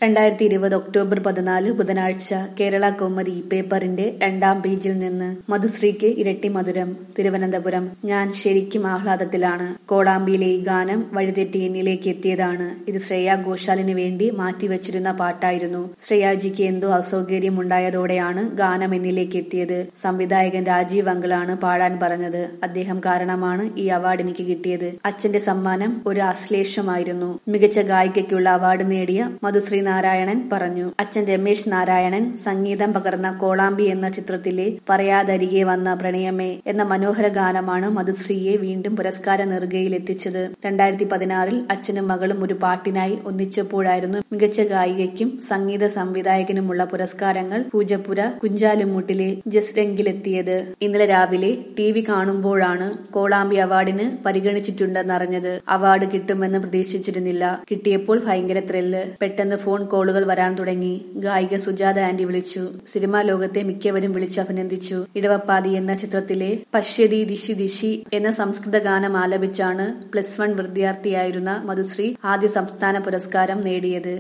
രണ്ടായിരത്തി ഇരുപത് ഒക്ടോബർ പതിനാല് ബുധനാഴ്ച കേരള കൗമുദി പേപ്പറിന്റെ രണ്ടാം പേജിൽ നിന്ന് മധുശ്രീക്ക് ഇരട്ടി മധുരം തിരുവനന്തപുരം ഞാൻ ശരിക്കും ആഹ്ലാദത്തിലാണ് കോടാമ്പിയിലെ ഈ ഗാനം വഴിതെറ്റി എന്നിലേക്ക് എത്തിയതാണ് ഇത് ശ്രേയ ഘോഷാലിന് വേണ്ടി മാറ്റിവെച്ചിരുന്ന പാട്ടായിരുന്നു ശ്രേയാജിക്ക് എന്തോ അസൗകര്യം ഉണ്ടായതോടെയാണ് ഗാനം എന്നിലേക്ക് എത്തിയത് സംവിധായകൻ രാജീവ് അങ്കിളാണ് പാടാൻ പറഞ്ഞത് അദ്ദേഹം കാരണമാണ് ഈ അവാർഡ് എനിക്ക് കിട്ടിയത് അച്ഛന്റെ സമ്മാനം ഒരു ആശ്ലേഷമായിരുന്നു മികച്ച ഗായികയ്ക്കുള്ള അവാർഡ് നേടിയ മധുശ്രീ നാരായണൻ പറഞ്ഞു അച്ഛൻ രമേശ് നാരായണൻ സംഗീതം പകർന്ന കോളാമ്പി എന്ന ചിത്രത്തിലെ പറയാതരികെ വന്ന പ്രണയമേ എന്ന മനോഹര ഗാനമാണ് മധുശ്രീയെ വീണ്ടും പുരസ്കാര നെറുകയിൽ എത്തിച്ചത് രണ്ടായിരത്തി പതിനാറിൽ അച്ഛനും മകളും ഒരു പാട്ടിനായി ഒന്നിച്ചപ്പോഴായിരുന്നു മികച്ച ഗായികയ്ക്കും സംഗീത സംവിധായകനുമുള്ള പുരസ്കാരങ്ങൾ പൂജപ്പുര കുഞ്ചാലുമൂട്ടിലെ ജസ്രംഗിലെത്തിയത് ഇന്നലെ രാവിലെ ടി വി കാണുമ്പോഴാണ് കോളാമ്പി അവാർഡിന് പരിഗണിച്ചിട്ടുണ്ടെന്നറിഞ്ഞത് അവാർഡ് കിട്ടുമെന്ന് പ്രതീക്ഷിച്ചിരുന്നില്ല കിട്ടിയപ്പോൾ ഭയങ്കര ത്രില്ല് പെട്ടെന്ന് ഫോൺ കോളുകൾ വരാൻ തുടങ്ങി ഗായിക സുജാത ആന്റി വിളിച്ചു സിനിമാ ലോകത്തെ മിക്കവരും വിളിച്ച് അഭിനന്ദിച്ചു ഇടവപ്പാതി എന്ന ചിത്രത്തിലെ പശ്യതി ദിശി ദിശി എന്ന സംസ്കൃത ഗാനം ആലപിച്ചാണ് പ്ലസ് വൺ വിദ്യാർത്ഥിയായിരുന്ന മധുശ്രീ ആദ്യ സംസ്ഥാന പുരസ്കാരം നേടിയത്